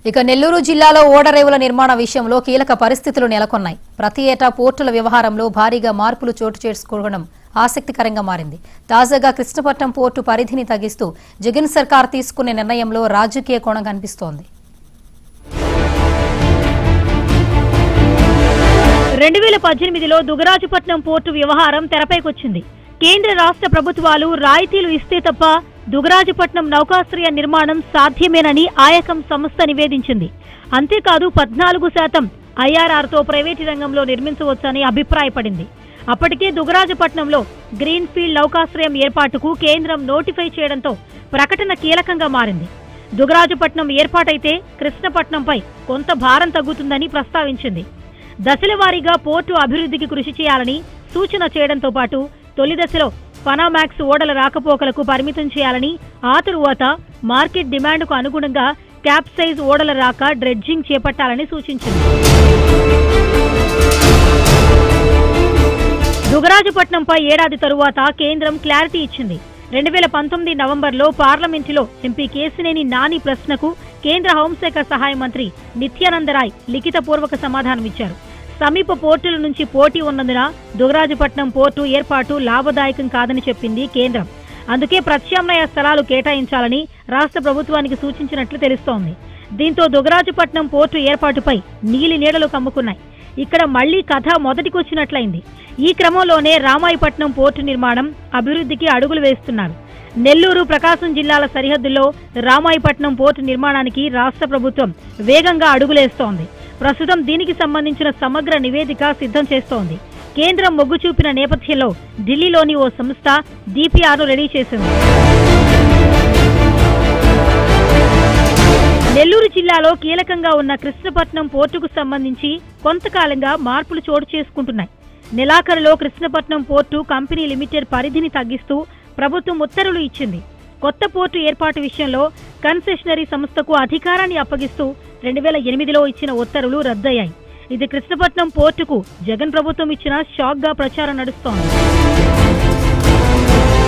ఇక నెల్లూరు జిల్లాలో ఓడరేవుల నిర్మాణ విషయంలో కీలక పరిస్థితులు నెలకొన్నాయి ప్రతి ఏటా పోర్టుల వ్యవహారంలో భారీగా మార్పులు చోటు చేసుకోవడం ఆసక్తికరంగా మారింది తాజాగా కృష్ణపట్నం పోర్టు పరిధిని తగ్గిస్తూ జగన్ సర్కార్ తీసుకునే నిర్ణయంలో రాజకీయ కోణం కనిపిస్తోంది రెండు వేల పద్దెనిమిదిలో దుగరాజపట్నం పోర్టు వ్యవహారం తెరపైకొచ్చింది కేంద్ర రాష్ట్ర ప్రభుత్వాలు రాయితీలు ఇస్తే తప్ప దుగరాజపట్నం నౌకాశ్రయ నిర్మాణం సాధ్యమేనని ఆయకం సంస్థ నివేదించింది అంతేకాదు పద్నాలుగు శాతం ఐఆర్ఆర్తో ప్రైవేటు రంగంలో నిర్మించవచ్చని అభిప్రాయపడింది అప్పటికే దుగరాజపట్నంలో గ్రీన్ఫీల్డ్ నౌకాశ్రయం ఏర్పాటుకు కేంద్రం నోటిఫై చేయడంతో ప్రకటన కీలకంగా మారింది దుగరాజపట్నం ఏర్పాటైతే కృష్ణపట్నంపై కొంత భారం తగ్గుతుందని ప్రస్తావించింది దశల వారీగా పోర్టు అభివృద్ధికి కృషి చేయాలని సూచన చేయడంతో పాటు తొలి దశలో పనామాక్స్ ఓడల రాకపోకలకు పరిమితం చేయాలని ఆ తరువాత మార్కెట్ డిమాండ్కు అనుగుణంగా క్యాప్ సైజ్ ఓడల రాక డ్రెడ్జింగ్ చేపట్టాలని సూచించింది దుగరాజపట్నంపై ఏడాది తరువాత కేంద్రం క్లారిటీ ఇచ్చింది రెండు వేల పంతొమ్మిది నవంబర్లో పార్లమెంటులో ఎంపీ కేసినేని నాని ప్రశ్నకు కేంద్ర హోంశాఖ సహాయ మంత్రి నిత్యానందరాయ్ లిఖితపూర్వక సమాధానమిచ్చారు సమీప పోర్టుల నుంచి పోటీ ఉన్నందున దుగరాజపట్నం పోర్టు ఏర్పాటు లాభదాయకం కాదని చెప్పింది కేంద్రం అందుకే ప్రత్యామ్నాయ స్థలాలు కేటాయించాలని రాష్ట్ర ప్రభుత్వానికి సూచించినట్లు తెలుస్తోంది దీంతో దుగరాజపట్నం పోర్టు ఏర్పాటుపై నీలి నీడలు కమ్ముకున్నాయి ఇక్కడ మళ్లీ కథ మొదటికొచ్చినట్లయింది ఈ క్రమంలోనే రామాయపట్నం పోర్టు నిర్మాణం అభివృద్ధికి అడుగులు వేస్తున్నారు నెల్లూరు ప్రకాశం జిల్లాల సరిహద్దుల్లో రామాయపట్నం పోర్టు నిర్మాణానికి రాష్ట్ర ప్రభుత్వం వేగంగా అడుగులేస్తోంది ప్రస్తుతం దీనికి సంబంధించిన సమగ్ర నివేదిక సిద్ధం చేస్తోంది కేంద్రం మొగ్గు చూపిన నేపథ్యంలో ఢిల్లీలోని ఓ సంస్థ డిపిఆర్ను రెడీ చేసింది నెల్లూరు జిల్లాలో కీలకంగా ఉన్న కృష్ణపట్నం పోర్టుకు సంబంధించి కొంతకాలంగా మార్పులు చోటు చేసుకుంటున్నాయి నెలాఖరులో కృష్ణపట్నం పోర్టు కంపెనీ లిమిటెడ్ పరిధిని తగ్గిస్తూ ప్రభుత్వం ఉత్తర్వులు ఇచ్చింది కొత్త పోర్టు ఏర్పాటు విషయంలో కన్సెషనరీ సంస్థకు అధికారాన్ని అప్పగిస్తూ రెండు వేల ఎనిమిదిలో ఇచ్చిన ఉత్తర్వులు రద్దయ్యాయి ఇది కృష్ణపట్నం పోర్టుకు జగన్ ప్రభుత్వం ఇచ్చిన షాక్ గా ప్రచారం నడుస్తోంది